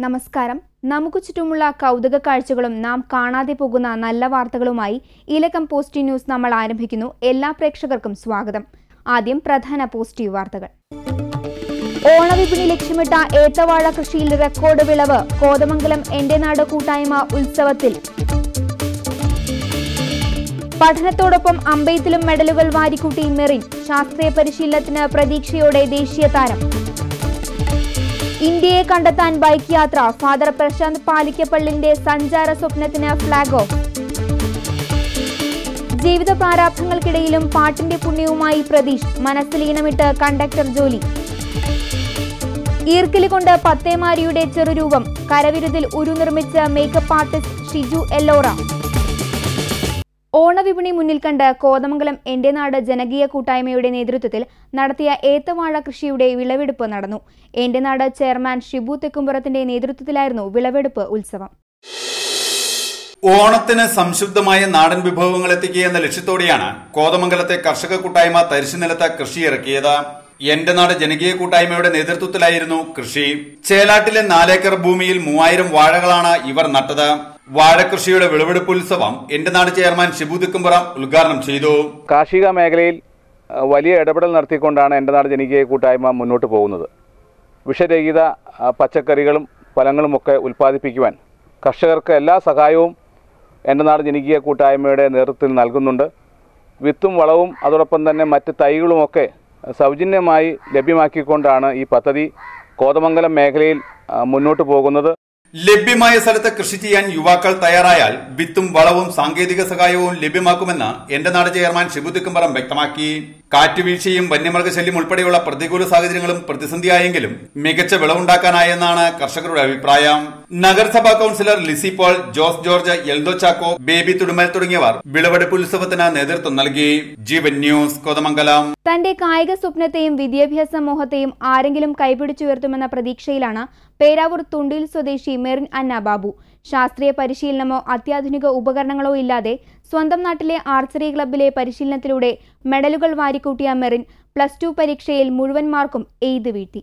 നമസ്കാരം നമുക്ക് ചുറ്റുമുള്ള കൗതുക കാഴ്ചകളും നാം കാണാതെ പോകുന്ന നല്ല വാർത്തകളുമായി ഇലക്കം പോസ്റ്റ് ന്യൂസ് നമ്മൾ ആരംഭിക്കുന്നു എല്ലാ പ്രേക്ഷകർക്കും സ്വാഗതം ആദ്യം പ്രധാന പോസിറ്റീവ് വാർത്തകൾ ഓണവിപണി ലക്ഷ്യമിട്ട ഏത്തവാഴ കൃഷിയിൽ റെക്കോർഡ് വിളവ് കോതമംഗലം എന്റെ നാട് കൂട്ടായ്മ ഉത്സവത്തിൽ പഠനത്തോടൊപ്പം അമ്പെയ്ത്തിലും മെഡലുകൾ വാരിക്കൂട്ടി മെറിൻ ശാസ്ത്രീയ പരിശീലനത്തിന് പ്രതീക്ഷയോടെ ദേശീയ താരം ഇന്ത്യയെ കണ്ടെത്താൻ ബൈക്ക് യാത്ര ഫാദർ പ്രശാന്ത് പാലിക്കപ്പള്ളിന്റെ സഞ്ചാര സ്വപ്നത്തിന് ഫ്ളാഗ് ഓഫ് ജീവിത പ്രാരാബ്ധങ്ങൾക്കിടയിലും പാട്ടിന്റെ പുണ്യവുമായി പ്രതീഷ് മനസ്സിലീണമിട്ട് കണ്ടക്ടർ ജോലി ഈർക്കിലി കൊണ്ട് പത്തേമാരിയുടെ ചെറുരൂപം കരവിരുതിൽ ഉരു നിർമ്മിച്ച മേക്കപ്പ് ആർട്ടിസ്റ്റ് ഷിജു എല്ലോറ ഓണവിപണി മുന്നിൽ കണ്ട് കോതമംഗലം എന്റെ നാട് ജനകീയ കൂട്ടായ്മയുടെ നേതൃത്വത്തിൽ നടത്തിയ ഏത്തവാഴ കൃഷിയുടെ വിളവെടുപ്പ് നടന്നു എന്റെ നാട് ചെയർമാൻ ഷിബു തെക്കുംപുറത്തിന്റെ നേതൃത്വത്തിലായിരുന്നു വിളവെടുപ്പ് ഉത്സവം ഓണത്തിന് സംശുദ്ധമായ നാടൻ വിഭവങ്ങൾ എത്തിക്കുക എന്ന ലക്ഷ്യത്തോടെയാണ് കോതമംഗലത്തെ കർഷക കൂട്ടായ്മ തരിശുനിലത്ത് കൃഷി ഇറക്കിയത് എന്റെ നാട് ജനകീയ കൂട്ടായ്മയുടെ നേതൃത്വത്തിലായിരുന്നു കൃഷി ചേലാട്ടിലെ നാലേക്കർ ഭൂമിയിൽ മൂവായിരം വാഴകളാണ് ഇവർ നട്ടത് വാഴകൃഷിയുടെ വിളവെടുപ്പ് ഉത്സവം എന്റെ നാട് ചെയർമാൻ ഷിബു തിക്കുംപുറം ഉദ്ഘാടനം ചെയ്തു കാർഷിക മേഖലയിൽ അഹ്, വലിയ ഇടപെടൽ നടത്തിക്കൊണ്ടാണ് എൻ്റെ നാട് ജനകീയ കൂട്ടായ്മ മുന്നോട്ട് പോകുന്നത് വിഷരഹിത അഹ്, പച്ചക്കറികളും ഫലങ്ങളുമൊക്കെ ഉൽപ്പാദിപ്പിക്കുവാൻ കർഷകർക്ക് എല്ലാ സഹായവും എൻ്റെ നാട് ജനകീയ കൂട്ടായ്മയുടെ നേതൃത്വത്തിൽ നൽകുന്നുണ്ട് വിത്തും വളവും അതോടൊപ്പം തന്നെ മറ്റ് തൈകളുമൊക്കെ സൗജന്യമായി ലഭ്യമാക്കിക്കൊണ്ടാണ് ഈ പദ്ധതി കോതമംഗലം മേഖലയിൽ അഹ്, മുന്നോട്ട് പോകുന്നത് ലഭ്യമായ സ്ഥലത്ത് കൃഷി ചെയ്യാൻ യുവാക്കൾ തയ്യാറായാൽ വിത്തും വളവും സാങ്കേതിക സഹായവും ലഭ്യമാക്കുമെന്ന് എന്റെ നാട് ചെയർമാൻ ഷിബു തിക്കുംപറം വ്യക്തമാക്കി കാറ്റുവീഴ്ചയും വന്യമൃഗശല്യം ഉൾപ്പെടെയുള്ള പ്രതികൂല സാഹചര്യങ്ങളും പ്രതിസന്ധിയായെങ്കിലും മികച്ച വിളവുണ്ടാക്കാനായെന്നാണ് കർഷകരുടെ അഭിപ്രായം നഗരസഭാ കൌൺസിലർ ലിസി പോൾ ജോസ് ജോർജ് എൽദോ ചാക്കോ ബേബി തുടുമൽ തുടങ്ങിയവർ വിളവെടുപ്പ് ഉത്സവത്തിന് നേതൃത്വം നൽകി ജീവൻ ന്യൂസ് കോതമംഗലം തന്റെ കായിക സ്വപ്നത്തെയും വിദ്യാഭ്യാസ മോഹത്തെയും ആരെങ്കിലും കൈപിടിച്ചുയർത്തുമെന്ന പ്രതീക്ഷയിലാണ് പേരാവൂർ തുണ്ടിൽ സ്വദേശി മെറിൻ അന്ന ബാബു ശാസ്ത്രീയ പരിശീലനമോ അത്യാധുനിക ഉപകരണങ്ങളോ ഇല്ലാതെ സ്വന്തം നാട്ടിലെ ആർച്ചറി ക്ലബിലെ പരിശീലനത്തിലൂടെ മെഡലുകൾ വാരിക്കൂട്ടിയ മെറിൻ പ്ലസ് ടു പരീക്ഷയിൽ മുഴുവൻ മാർക്കും എയ്ത് വീഴ്ത്തി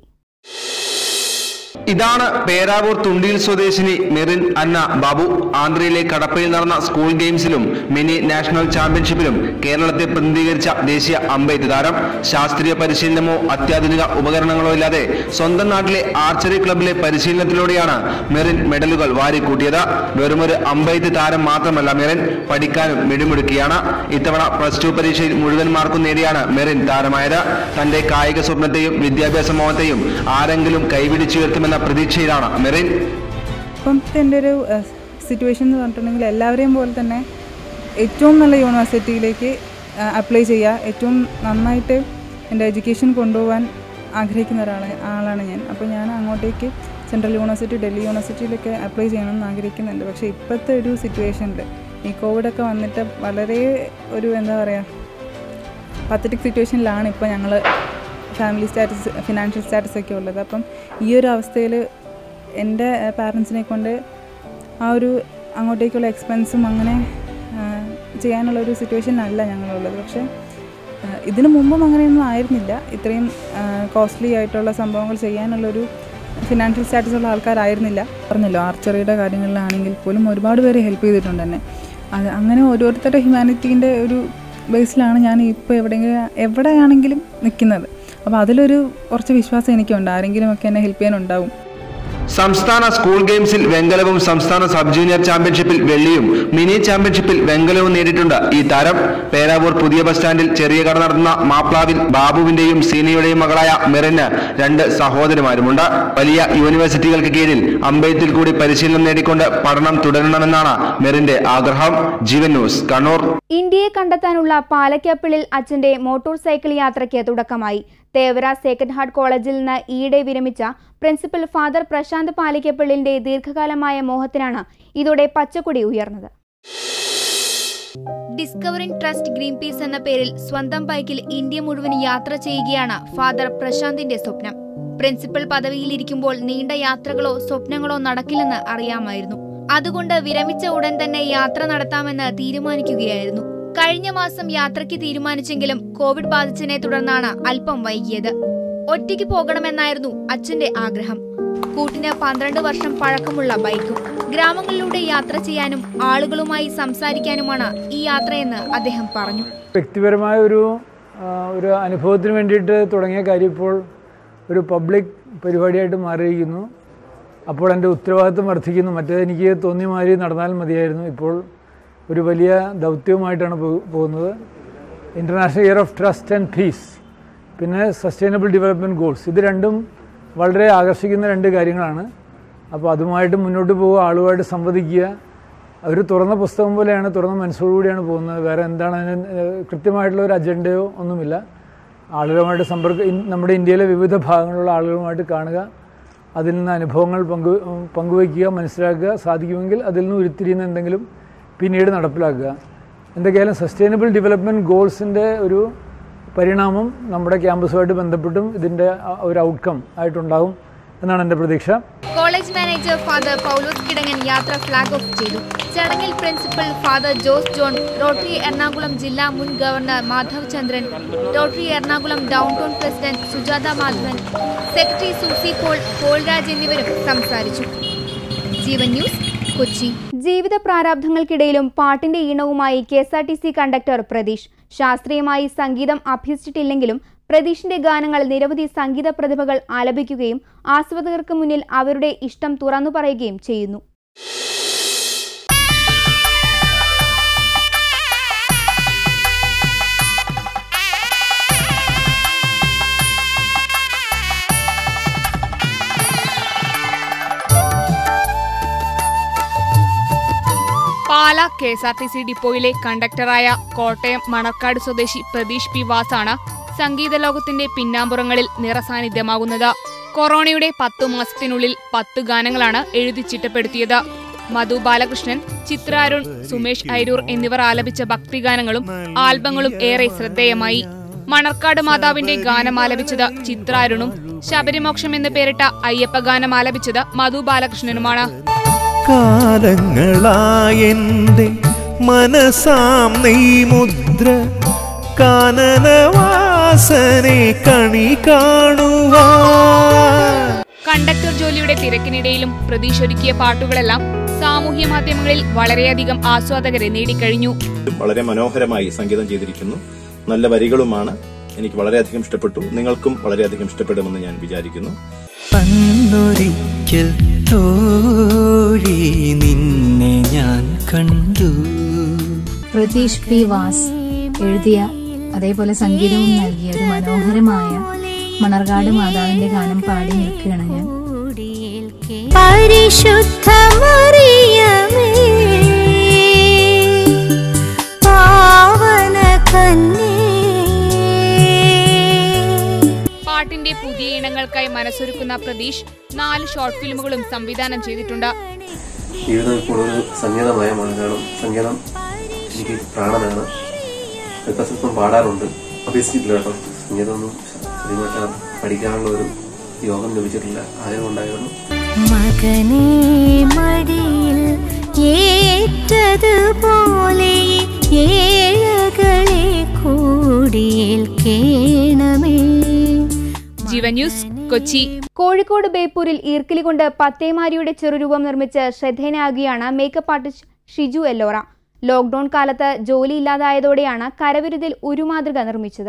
ഇതാണ് പേരാവൂർ തുണ്ടിയിൽ സ്വദേശിനി മെറിൻ അന്ന ബാബു ആന്ധ്രയിലെ കടപ്പയിൽ നടന്ന സ്കൂൾ ഗെയിംസിലും മിനി നാഷണൽ ചാമ്പ്യൻഷിപ്പിലും കേരളത്തെ പ്രതിനിധീകരിച്ച ദേശീയ അമ്പെയ്ത്ത് താരം ശാസ്ത്രീയ പരിശീലനമോ അത്യാധുനിക ഉപകരണങ്ങളോ ഇല്ലാതെ സ്വന്തം നാട്ടിലെ ആർച്ചറി ക്ലബിലെ പരിശീലനത്തിലൂടെയാണ് മെറിൻ മെഡലുകൾ വാരിക്കൂട്ടിയത് വെറുമൊരു അമ്പെയ്ത്ത് താരം മാത്രമല്ല മെറിൻ പഠിക്കാനും മിടുമിടുക്കിയാണ് ഇത്തവണ പ്ലസ് ടു പരീക്ഷയിൽ മുഴുവൻ മാർക്കും നേടിയാണ് മെറിൻ താരമായത് തന്റെ കായിക സ്വപ്നത്തെയും വിദ്യാഭ്യാസ മോഹത്തെയും ആരെങ്കിലും കൈപിടിച്ചുയർത്തുമെന്ന പ്രതീക്ഷയിലാണ് മെറിൻ ഇപ്പോഴത്തെ എൻ്റെ ഒരു സിറ്റുവേഷൻ എന്ന് പറഞ്ഞിട്ടുണ്ടെങ്കിൽ എല്ലാവരെയും പോലെ തന്നെ ഏറ്റവും നല്ല യൂണിവേഴ്സിറ്റിയിലേക്ക് അപ്ലൈ ചെയ്യുക ഏറ്റവും നന്നായിട്ട് എൻ്റെ എഡ്യൂക്കേഷൻ കൊണ്ടുപോകാൻ ആഗ്രഹിക്കുന്ന ഒരാളാണ് ആളാണ് ഞാൻ അപ്പോൾ ഞാൻ അങ്ങോട്ടേക്ക് സെൻട്രൽ യൂണിവേഴ്സിറ്റി ഡൽഹി യൂണിവേഴ്സിറ്റിയിലൊക്കെ അപ്ലൈ ചെയ്യണമെന്ന് ആഗ്രഹിക്കുന്നുണ്ട് പക്ഷേ ഇപ്പോഴത്തെ ഒരു സിറ്റുവേഷനിൽ ഈ കോവിഡൊക്കെ വന്നിട്ട് വളരെ ഒരു എന്താ പറയുക പത്തറ്റിക് സിറ്റുവേഷനിലാണ് ഇപ്പോൾ ഞങ്ങൾ ഫാമിലി സ്റ്റാറ്റസ് ഫിനാൻഷ്യൽ സ്റ്റാറ്റസ് ഒക്കെ ഉള്ളത് അപ്പം ഈ ഒരു അവസ്ഥയിൽ എൻ്റെ പാരൻസിനെ കൊണ്ട് ആ ഒരു അങ്ങോട്ടേക്കുള്ള എക്സ്പെൻസും അങ്ങനെ ആ, ചെയ്യാനുള്ള ഒരു സിറ്റുവേഷനിലല്ല ഞങ്ങളുള്ളത് പക്ഷേ ആ, ഇതിനു മുമ്പും അങ്ങനെയൊന്നും ആയിരുന്നില്ല ഇത്രയും കോസ്റ്റ്ലി ആയിട്ടുള്ള സംഭവങ്ങൾ ചെയ്യാനുള്ളൊരു ഫിനാൻഷ്യൽ സ്റ്റാറ്റസ് ഉള്ള ആൾക്കാരായിരുന്നില്ല പറഞ്ഞല്ലോ ആർച്ചറിയുടെ കാര്യങ്ങളിലാണെങ്കിൽ പോലും ഒരുപാട് പേര് ഹെൽപ്പ് ചെയ്തിട്ടുണ്ട് തന്നെ അത് അങ്ങനെ ഓരോരുത്തരുടെ ഹ്യൂമാനിറ്റീൻ്റെ ഒരു ബേസിലാണ് ഞാൻ ഇപ്പോൾ എവിടെയെങ്കിലും എവിടെയാണെങ്കിലും നിൽക്കുന്നത് അപ്പോൾ അതിലൊരു കുറച്ച് വിശ്വാസം എനിക്കുണ്ട് ആരെങ്കിലും ഒക്കെ എന്നെ ഹെൽപ്പ് ചെയ്യാനുണ്ടാവും സംസ്ഥാന സ്കൂൾ ഗെയിംസിൽ വെങ്കലവും സംസ്ഥാന സബ് ജൂനിയർ ചാമ്പ്യൻഷിപ്പിൽ വെള്ളിയും മിനി ചാമ്പ്യൻഷിപ്പിൽ വെങ്കലവും നേടിയിട്ടുണ്ട് ഈ താരം പേരാവൂർ പുതിയ ബസ് സ്റ്റാൻഡിൽ ചെറിയ കട നടത്തുന്ന മാപ്ലാവിൽ ബാബുവിന്റെയും സീനയുടെയും മകളായ മെറിന് രണ്ട് സഹോദരിമാരുമുണ്ട് വലിയ യൂണിവേഴ്സിറ്റികൾക്ക് കീഴിൽ അമ്പെയ്ത്തിൽ കൂടി പരിശീലനം നേടിക്കൊണ്ട് പഠനം തുടരണമെന്നാണ് മെറിന്റെ ആഗ്രഹം ജീവൻ ന്യൂസ് കണ്ണൂർ ഇന്ത്യയെ കണ്ടെത്താനുള്ള പാലക്കാപ്പിളിൽ അച്ഛന്റെ മോട്ടോർ സൈക്കിൾ യാത്രയ്ക്ക് തുടക്കമായി തേവര സേക്രഡ് ഹാർട്ട് കോളേജിൽ നിന്ന് ഈയിടെ വിരമിച്ച പ്രിൻസിപ്പൽ ഫാദർ പ്രശാന്ത് പാലിക്കപ്പിള്ളിന്റെ ദീർഘകാലമായ മോഹത്തിനാണ് ഇതോടെ പച്ചക്കൊടി ഉയർന്നത് ഡിസ്കവറിംഗ് ട്രസ്റ്റ് ഗ്രീൻ പീസ് എന്ന പേരിൽ സ്വന്തം ബൈക്കിൽ ഇന്ത്യ മുഴുവൻ യാത്ര ചെയ്യുകയാണ് ഫാദർ പ്രശാന്തിന്റെ സ്വപ്നം പ്രിൻസിപ്പൽ പദവിയിലിരിക്കുമ്പോൾ നീണ്ട യാത്രകളോ സ്വപ്നങ്ങളോ നടക്കില്ലെന്ന് അറിയാമായിരുന്നു അതുകൊണ്ട് വിരമിച്ച ഉടൻ തന്നെ യാത്ര നടത്താമെന്ന് തീരുമാനിക്കുകയായിരുന്നു കഴിഞ്ഞ മാസം യാത്രയ്ക്ക് തീരുമാനിച്ചെങ്കിലും കോവിഡ് ബാധിച്ചതിനെ തുടർന്നാണ് അല്പം വൈകിയത് ഒറ്റയ്ക്ക് പോകണമെന്നായിരുന്നു അച്ഛന്റെ ആഗ്രഹം കൂട്ടിന് പന്ത്രണ്ട് വർഷം പഴക്കമുള്ള ബൈക്കും ഗ്രാമങ്ങളിലൂടെ യാത്ര ചെയ്യാനും ആളുകളുമായി സംസാരിക്കാനുമാണ് ഈ യാത്രയെന്ന് അദ്ദേഹം പറഞ്ഞു വ്യക്തിപരമായ ഒരു ആ, ഒരു അനുഭവത്തിന് വേണ്ടിയിട്ട് തുടങ്ങിയ കാര്യം ഇപ്പോൾ ഒരു പബ്ലിക് പരിപാടിയായിട്ട് മാറിയിരിക്കുന്നു അപ്പോൾ എൻ്റെ ഉത്തരവാദിത്വം വർദ്ധിക്കുന്നു മറ്റേത് എനിക്ക് തോന്നിയ മാതിരി നടന്നാൽ മതിയായിരുന്നു ഇപ്പോൾ ഒരു വലിയ ദൗത്യവുമായിട്ടാണ് പോ- പോകുന്നത് international year of trust and peace പിന്നെ സസ്റ്റൈനബിൾ ഡെവലപ്മെൻറ്റ് ഗോൾസ് ഇത് രണ്ടും വളരെ ആകർഷിക്കുന്ന രണ്ട് കാര്യങ്ങളാണ് അപ്പോൾ അതുമായിട്ട് മുന്നോട്ട് പോവുക ആളുമായിട്ട് സംവദിക്കുക ഒരു തുറന്ന പുസ്തകം പോലെയാണ് തുറന്ന മനസ്സോടുകൂടിയാണ് പോകുന്നത് വേറെ എന്താണ് അതിന് ഏഹ് കൃത്യമായിട്ടുള്ള ഒരു അജണ്ടയോ ഒന്നുമില്ല ആളുകളുമായിട്ട് സമ്പർക്ക ഇൻ- നമ്മുടെ ഇന്ത്യയിലെ വിവിധ ഭാഗങ്ങളിലുള്ള ആളുകളുമായിട്ട് കാണുക അതിൽ നിന്ന് അനുഭവങ്ങൾ പങ്കു പങ്കുവയ്ക്കുക മനസ്സിലാക്കുക സാധിക്കുമെങ്കിൽ അതിൽ നിന്ന് ഉരുത്തിരിയുന്ന എന്തെങ്കിലും പിന്നീട് നടപ്പിലാക്കുക എന്തൊക്കെയായാലും സസ്റ്റൈനബിൾ ഡെവലപ്മെൻറ്റ് ഗോൾസിൻ്റെ ഒരു പരിണാമം നമ്മുടെ ക്യാമ്പസുമായിട്ട് ബന്ധപ്പെട്ടും ഇതിൻ്റെ ആ- ഒരു ഔട്ട്കം ആയിട്ടുണ്ടാകും എന്നാണ് എൻ്റെ പ്രതീക്ഷ college manager father Paulose Kidangan യാത്ര ഫ്ലാഗ് ഓഫ് ചെയ്തു ചടങ്ങിൽ principal father Jose John rotary Ernakulam ജില്ലാ മുൻ governor Madhav Chandran rotary Ernakulam downtown president Sujatha Madhavan secretary Susie Paul Paulraj എന്നിവരും സംസാരിച്ചു ജീവൻ ന്യൂസ് കൊച്ചി ജീവിത പ്രാരാബ്ധങ്ങൾക്കിടയിലും പാട്ടിന്റെ ഈണവുമായി K S R T C conductor Pratheesh ശാസ്ത്രീയമായി സംഗീതം അഭ്യസിച്ചിട്ടില്ലെങ്കിലും പ്രതീഷിന്റെ ഗാനങ്ങൾ നിരവധി സംഗീത പ്രതിഭകൾ ആലപിക്കുകയും ആസ്വാദകർക്ക് മുന്നിൽ അവരുടെ ഇഷ്ടം തുറന്നു പറയുകയും ചെയ്യുന്നു Pala K S R T C ഡിപ്പോയിലെ കണ്ടക്ടറായ കോട്ടയം മണക്കാട് സ്വദേശി പ്രതീഷ് പി വാസാണ് സംഗീത ലോകത്തിന്റെ പിന്നാമ്പുറങ്ങളിൽ നിറസാന്നിധ്യമാകുന്നത് കൊറോണയുടെ പത്തു മാസത്തിനുള്ളിൽ പത്ത് ഗാനങ്ങളാണ് എഴുതി ചിട്ടപ്പെടുത്തിയത് മധു ബാലകൃഷ്ണൻ ചിത്ര അരുൺ സുമേഷ് ഐരൂർ എന്നിവർ ആലപിച്ച ഭക്തിഗാനങ്ങളും ആൽബങ്ങളും ഏറെ ശ്രദ്ധേയമായി മണർക്കാട് മാതാവിന്റെ ഗാനം ആലപിച്ചത് ചിത്ര അരുണും ശബരിമോക്ഷം എന്ന് പേരിട്ട അയ്യപ്പ ഗാനം ആലപിച്ചത് മധു ബാലകൃഷ്ണനുമാണ് കാലങ്ങളായെന്റെ മനസാം നെയ്മുദ്ര കാനനവാസനെ കണി കാണുവാൻ കണ്ടക്ടർ ജോലിയുടെ തിരക്കിനിടയിലും പ്രതീക്ഷ ഒരുക്കിയ പാട്ടുകളെല്ലാം സാമൂഹ്യ മാധ്യമങ്ങളിൽ വളരെയധികം ആസ്വാദകരെ നേടിക്കഴിഞ്ഞു വളരെ മനോഹരമായി സംഗീതം ചെയ്തിരിക്കുന്നു നല്ല വരികളുമാണ് എനിക്ക് വളരെയധികം ഇഷ്ടപ്പെട്ടു നിങ്ങൾക്കും വളരെയധികം ഇഷ്ടപ്പെടുമെന്ന് ഞാൻ വിചാരിക്കുന്നു അന്നൊരിക്കൽ തോഴി നിന്നെ ഞാൻ കണ്ടു പ്രതീഷ് പി വാസ് എഴുതിയ അതേപോലെ സംഗീതവും നൽകിയ ഒരു മനോഹരമായ മണർകാട് മാതാവിന്റെ ഗാനം പാടി നിൽക്കുകയാണ് ഞാൻ പരിശുദ്ധ മറിയമേ പാവന കന്യേ പാട്ടിന്റെ പുതിയ ഇനങ്ങൾക്കായി മനസ്സൊരുക്കുന്ന പ്രതീഷ് നാല് ഷോർട്ട് ഫിലിമുകളും സംവിധാനം ചെയ്തിട്ടുണ്ട് ജീവിതം ഇപ്പോൾ ഒരു സംഗീതമയമാണ് കാരണം സംഗീതം എനിക്ക് പ്രാണനാണ് ഇപ്പം സ്വല്പം പാടാറുണ്ട് അഭ്യസിച്ചിട്ടില്ല കേട്ടോ സംഗീതമൊന്നും ശരിയായിട്ട് പഠിക്കാനുള്ള ഒരു യോഗം ലഭിച്ചിട്ടില്ല ആയതുകൊണ്ടായിരുന്നു മകനെ മടിയിൽ ഏറ്റതുപോലെ ഏഴകളെ കൂടിയേൽക്കേണമേ ജീവൻ ന്യൂസ് കൊച്ചി കോഴിക്കോട് ബേപ്പൂരിൽ ഈർക്കിലി കൊണ്ട് പത്തേമാരിയുടെ ചെറുരൂപം നിർമ്മിച്ച് ശ്രദ്ധേയനാകുകയാണ് makeup artist Shiju Ellora lockdown കാലത്ത് ജോലിയില്ലാതായതോടെയാണ് കരവിരുതിൽ ഒരു മാതൃക നിർമ്മിച്ചത്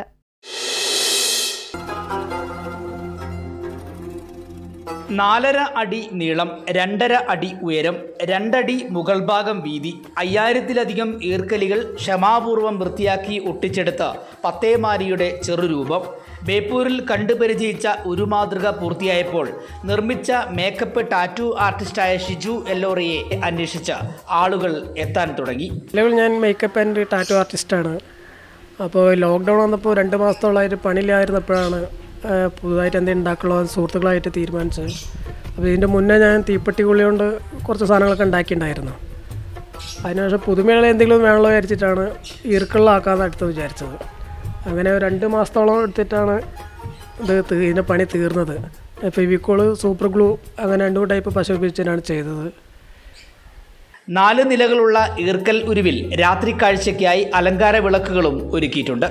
നാലര അടി നീളം രണ്ടര അടി ഉയരം രണ്ടടി മുകൾ ഭാഗം വീതി അയ്യായിരത്തിലധികം ഈർക്കലികൾ ക്ഷമാപൂർവം വൃത്തിയാക്കി ഒട്ടിച്ചെടുത്ത പത്തേമാരിയുടെ ചെറുരൂപം ബേപ്പൂരിൽ കണ്ടുപരിചയിച്ച ഒരു മാതൃക പൂർത്തിയായപ്പോൾ നിർമ്മിച്ച മേക്കപ്പ് ടാറ്റു ആർട്ടിസ്റ്റായ ഷിജു എല്ലോറിയെ അന്വേഷിച്ച ആളുകൾ എത്താൻ തുടങ്ങി നിലവിൽ ഞാൻ മേക്കപ്പ് ആൻഡ് ടാറ്റു ആർട്ടിസ്റ്റാണ് അപ്പോൾ ലോക്ക്ഡൗൺ വന്നപ്പോൾ രണ്ട് മാസത്തോളമായിട്ട് പണിയിലായിരുന്നപ്പോഴാണ് ആ, പുതുതായിട്ട് എന്തെങ്കിലും ഉണ്ടാക്കുള്ളൂ സുഹൃത്തുക്കളായിട്ട് തീരുമാനിച്ചത് അപ്പോൾ ഇതിൻ്റെ മുന്നേ ഞാൻ തീപ്പെട്ടി കുള്ളി കൊണ്ട് കുറച്ച് സാധനങ്ങളൊക്കെ ഉണ്ടാക്കിയിട്ടുണ്ടായിരുന്നു അതിനുശേഷം പുതുമയുള്ള എന്തെങ്കിലും വേണമല്ലോ വിചാരിച്ചിട്ടാണ് ഈർക്കിളിലാക്കാമെന്ന് അടുത്ത് വിചാരിച്ചത് അങ്ങനെ ഒരു രണ്ട് മാസത്തോളം എടുത്തിട്ടാണ് ഇത് തീ- ഇതിൻ്റെ പണി തീർന്നത് ഫെവിക്കോള് സൂപ്പർ ഗ്ലൂ അങ്ങനെ രണ്ടു ടൈപ്പ് പശ ഉപയോഗിച്ചിട്ടാണ് ചെയ്തത് നാല് നിലകളുള്ള ഈർക്കൽ ഉരുവിൽ രാത്രി കാഴ്ചയ്ക്കായി അലങ്കാര വിളക്കുകളും ഒരുക്കിയിട്ടുണ്ട്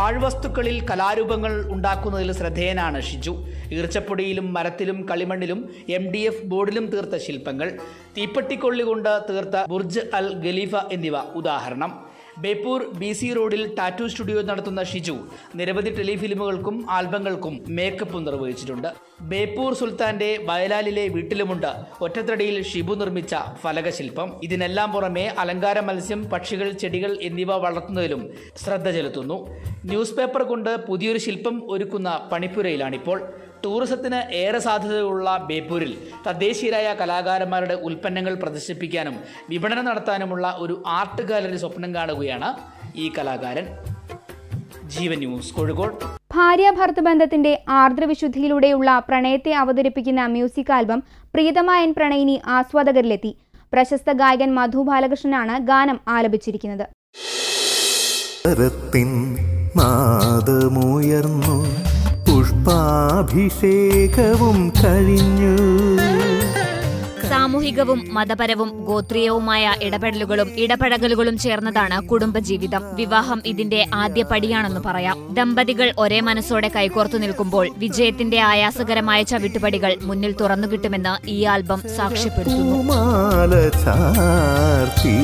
പാഴ്വസ്തുക്കളിൽ കലാരൂപങ്ങൾ ഉണ്ടാക്കുന്നതിൽ ശ്രദ്ധേയനാണ് ഷിജു ഈർച്ചപ്പൊടിയിലും മരത്തിലും കളിമണ്ണിലും എം ഡി എഫ് ബോർഡിലും തീർത്ത ശില്പങ്ങൾ തീപ്പെട്ടിക്കൊള്ളി കൊണ്ട് തീർത്ത ബുർജ് അൽ ഖലീഫ എന്നിവ ഉദാഹരണം ബേപ്പൂർ ബി സി റോഡിൽ ടാറ്റു സ്റ്റുഡിയോ നടത്തുന്ന ഷിജു നിരവധി ടെലിഫിലിമുകൾക്കും ആൽബങ്ങൾക്കും മേക്കപ്പും നിർവഹിച്ചിട്ടുണ്ട് ബേപ്പൂർ സുൽത്താന്റെ വയലാലിലെ വീട്ടിലുമുണ്ട് ഒറ്റത്തടിയിൽ ഷിബു നിർമ്മിച്ച ഫലകശില്പം ഇതിനെല്ലാം പുറമെ അലങ്കാര മത്സ്യം പക്ഷികൾ ചെടികൾ എന്നിവ വളർത്തുന്നതിലും ശ്രദ്ധ ചെലുത്തുന്നു ന്യൂസ് പേപ്പർ കൊണ്ട് പുതിയൊരു ശില്പം ഒരുക്കുന്ന പണിപ്പുരയിലാണിപ്പോൾ ടൂറിസത്തിന് ഏറെ സാധ്യതയുള്ള ബേപ്പൂരിൽ തദ്ദേശീയരായ കലാകാരന്മാരുടെ ഉൽപ്പന്നങ്ങൾ പ്രദർശിപ്പിക്കാനും വിപണനം നടത്താനുമുള്ള ഒരു ആർട്ട് ഗാലറി സ്വപ്നം കാണുകയാണ് ഈ കലാകാരൻ ജീവൻ ന്യൂസ് കോഴിക്കോട് ഭാര്യ ഭർത്തൃബന്ധത്തിന്റെ ആർദ്രവിശുദ്ധിയിലൂടെയുള്ള പ്രണയത്തെ അവതരിപ്പിക്കുന്ന മ്യൂസിക് ആൽബം പ്രീതമായൻ പ്രണയിനി ആസ്വാദകരിലെത്തി പ്രശസ്ത ഗായകൻ മധു ബാലകൃഷ്ണനാണ് ഗാനം ആലപിച്ചിരിക്കുന്നത് സ്വരത്തിൻ നാദമുയർന്നു പുഷ്പാഭിഷേകവും കഴിഞ്ഞു സാമൂഹികവും മതപരവും ഗോത്രീയവുമായ ഇടപെടലുകളും ഇടപഴകലുകളും ചേർന്നതാണ് കുടുംബജീവിതം വിവാഹം ഇതിന്റെ ആദ്യ പടിയാണെന്ന് പറയാം ദമ്പതികൾ ഒരേ മനസ്സോടെ കൈകോർത്തു നിൽക്കുമ്പോൾ വിജയത്തിന്റെ ആയാസകരമായ ചവിട്ടുപടികൾ മുന്നിൽ തുറന്നു കിട്ടുമെന്ന് ഈ ആൽബം സാക്ഷ്യപ്പെടുത്തുന്നു പൂമാല ചാർത്തി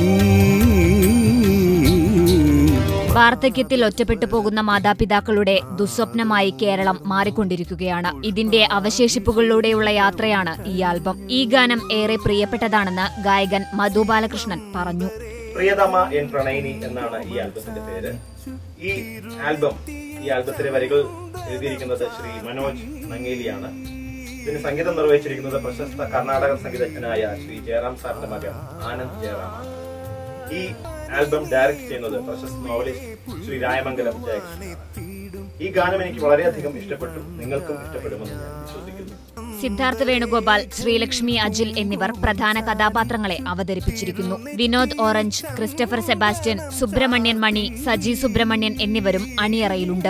വാർദ്ധക്യത്തിൽ ഒറ്റപ്പെട്ടു പോകുന്ന മാതാപിതാക്കളുടെ ദുസ്വപ്നമായി കേരളം മാറിക്കൊണ്ടിരിക്കുകയാണ് ഇതിന്റെ അവശേഷിപ്പുകളിലൂടെയുള്ള യാത്രയാണ് ഈ ആൽബം ഈ ഗാനം ഏറെ പ്രിയപ്പെട്ടതാണെന്ന് ഗായകൻ മധു ബാലകൃഷ്ണൻ പറഞ്ഞു പ്രിയതമ എൻ പ്രണയിനി എന്നാണ് ഈ ആൽബത്തിന്റെ പേര് ഈ ആൽബം ഈ ആൽബത്തിലെ വരികൾ എഴുതിയിരിക്കുന്നത് ശ്രീ മനോജ് നങ്ങേലിയാണ് ഇതിന് സംഗീതം നിർവഹിച്ചിരിക്കുന്നത് പ്രശസ്ത കർണാടക സംഗീതജ്ഞനായ ശ്രീ ജയറാം സാറിന്റെ മകൻ ആനന്ദ് ജയറാമാണ് ഈ ആൽബം ഡയറക്ട് ചെയ്യുന്നത് പ്രശസ്ത നോവലിസ്റ്റ് ശ്രീ രായമംഗലം ജയകൃഷ്ണനാണ് ഈ ഗാനം എനിക്ക് വളരെയധികം ഇഷ്ടപ്പെട്ടു നിങ്ങൾക്കും ഇഷ്ടപ്പെടുമെന്ന് ഞാൻ വിശ്വസിക്കുന്നു സിദ്ധാർത്ഥ വേണുഗോപാൽ ശ്രീലക്ഷ്മി അജിൽ എന്നിവർ പ്രധാന കഥാപാത്രങ്ങളെ അവതരിപ്പിച്ചിരിക്കുന്നു വിനോദ് ഓറഞ്ച് ക്രിസ്റ്റഫർ സെബാസ്റ്റ്യൻ സുബ്രഹ്മണ്യൻ മണി സജി സുബ്രഹ്മണ്യൻ എന്നിവരും അണിയറയിലുണ്ട്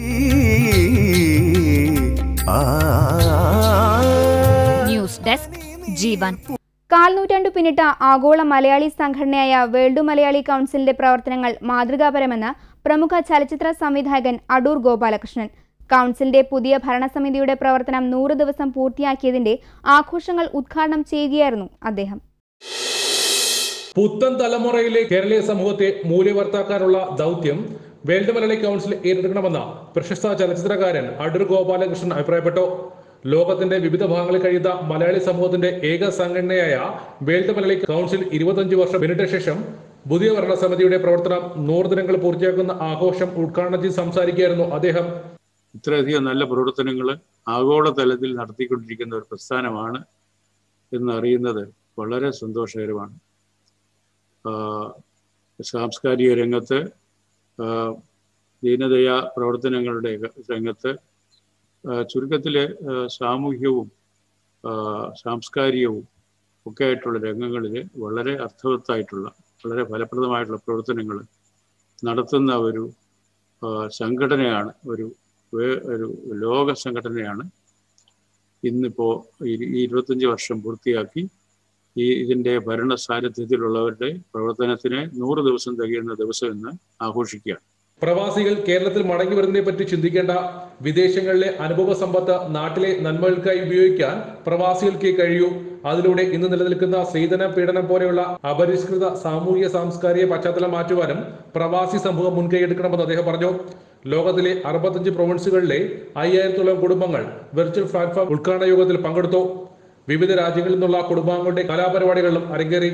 ന്യൂസ് ഡെസ്ക് ജീവൻ കാൽനൂറ്റാണ്ടു പിന്നിട്ട ആഗോള മലയാളി സംഘടനയായ വേൾഡ് മലയാളി കൗൺസിലിന്റെ പ്രവർത്തനങ്ങൾ മാതൃകാപരമെന്ന് പ്രമുഖ ചലച്ചിത്ര സംവിധായകൻ അടൂർ ഗോപാലകൃഷ്ണൻ കൗൺസിലിന്റെ പുതിയ ഭരണസമിതിയുടെ പ്രവർത്തനം നൂറ് ദിവസം പൂർത്തിയാക്കിയതിന്റെ ആഘോഷങ്ങൾ ഉദ്ഘാടനം ചെയ്യുകയായിരുന്നു അദ്ദേഹം പുത്തൻ തലമുറയിലെ കേരളീയ സമൂഹത്തെ മൂല്യവർത്താക്കാനുള്ള ദൗത്യം വേൾഡ് മലയാളി കൗൺസിൽ ഏറ്റെടുക്കണമെന്ന് പ്രശസ്ത ചലച്ചിത്രകാരൻ അടൂർ ഗോപാലകൃഷ്ണൻ അഭിപ്രായപ്പെട്ടു ലോകത്തിന്റെ വിവിധ ഭാഗങ്ങളിൽ കഴിയുന്ന മലയാളി സമൂഹത്തിന്റെ ഏക സംഘടനയായ വേൾഡ് മലയാളി കൗൺസിൽ ഇരുപത്തഞ്ച് വർഷം പിന്നിട്ട ശേഷം പുതിയ ഭരണസമിതിയുടെ പ്രവർത്തനം നൂറ് ദിനങ്ങൾ പൂർത്തിയാക്കുന്ന ആഘോഷം ഉദ്ഘാടനം ചെയ്ത് സംസാരിക്കുകയായിരുന്നു അദ്ദേഹം ഇത്രയധികം നല്ല പ്രവർത്തനങ്ങൾ ആഗോളതലത്തിൽ നടത്തിക്കൊണ്ടിരിക്കുന്ന ഒരു പ്രസ്ഥാനമാണ് എന്നറിയുന്നത് വളരെ സന്തോഷകരമാണ് ആഹ് സാംസ്കാരിക രംഗത്ത് ആഹ് ദീനദയാ പ്രവർത്തനങ്ങളുടെ രംഗത്ത് ആഹ് ചുരുക്കത്തിലെ ആഹ് സാമൂഹ്യവും ആഹ് സാംസ്കാരികവും ഒക്കെ ആയിട്ടുള്ള രംഗങ്ങളിൽ വളരെ അർത്ഥവത്തായിട്ടുള്ള വളരെ ഫലപ്രദമായിട്ടുള്ള പ്രവർത്തനങ്ങൾ നടത്തുന്ന ഒരു ആഹ് സംഘടനയാണ് ഒരു വേ- ഒരു ലോക സംഘടനയാണ് ഇന്നിപ്പോൾ ഈ ഇരുപത്തഞ്ച് വർഷം പൂർത്തിയാക്കി ഈ ഇതിൻ്റെ ഭരണ സാരഥ്യത്തിലുള്ളവരുടെ പ്രവർത്തനത്തിന് നൂറ് ദിവസം തികയുന്ന ദിവസം ഇന്ന് ആഘോഷിക്കുകയാണ് പ്രവാസികൾ കേരളത്തിൽ മടങ്ങി വരുന്നതിനെ പറ്റി ചിന്തിക്കേണ്ട വിദേശങ്ങളിലെ അനുഭവ സമ്പത്ത് നാട്ടിലെ നന്മകൾക്കായി ഉപയോഗിക്കാൻ പ്രവാസികൾക്ക് കഴിയൂ അതിലൂടെ ഇന്ന് നിലനിൽക്കുന്ന സ്ത്രീധന പീഡനം പോലെയുള്ള അപരിഷ്കൃത സാമൂഹിക സാംസ്കാരിക പശ്ചാത്തലം മാറ്റുവാനും പ്രവാസി സമൂഹം മുൻകൈയെടുക്കണമെന്ന് അദ്ദേഹം പറഞ്ഞു ലോകത്തിലെ അറുപത്തഞ്ച് പ്രൊവിൻസുകളിലെ അയ്യായിരത്തോളം കുടുംബങ്ങൾ വെർച്വൽ പ്ലാറ്റ്ഫോം ഉദ്ഘാടന യോഗത്തിൽ പങ്കെടുത്തു വിവിധ രാജ്യങ്ങളിൽ നിന്നുള്ള കുടുംബാംഗങ്ങളുടെ കലാപരിപാടികളിലും അരങ്ങേറി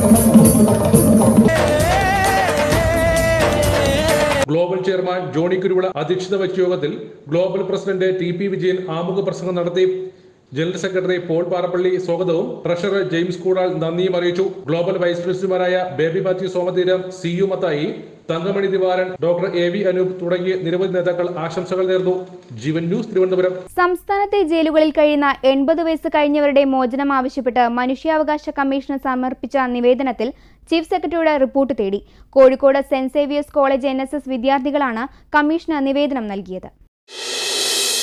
ഗ്ലോബൽ ചെയർമാൻ ജോണി കുരുവിള അധ്യക്ഷത വഹിച്ച യോഗത്തിൽ global president T P Vijayan ആമുഖ പ്രസംഗം നടത്തി ജനറൽ സെക്രട്ടറി പോൾ പാറപ്പള്ളി സ്വാഗതവും ട്രഷറർ ജെയിംസ് കൂടാൾ നന്ദിയും അറിയിച്ചു ഗ്ലോബൽ വൈസ് പ്രസിഡന്റുമാരായ Baby Mathew Somatheeram C U Mathai Thankamani Divaran doctor A V Anoop തുടങ്ങിയ നിരവധി നേതാക്കൾ ആശംസകൾ നേർന്നു ജീവൻ ന്യൂസ് തിരുവനന്തപുരം സംസ്ഥാനത്തെ ജയിലുകളിൽ കഴിയുന്ന എൺപത് വയസ്സ് കഴിഞ്ഞവരുടെ മോചനം ആവശ്യപ്പെട്ട് മനുഷ്യാവകാശ കമ്മീഷന് സമർപ്പിച്ച നിവേദനത്തിൽ ചീഫ് സെക്രട്ടറിയുടെ റിപ്പോർട്ട് തേടി Kozhikode saint Xavier's college N വിദ്യാർത്ഥികളാണ് കമ്മീഷന് നിവേദനം നൽകിയത്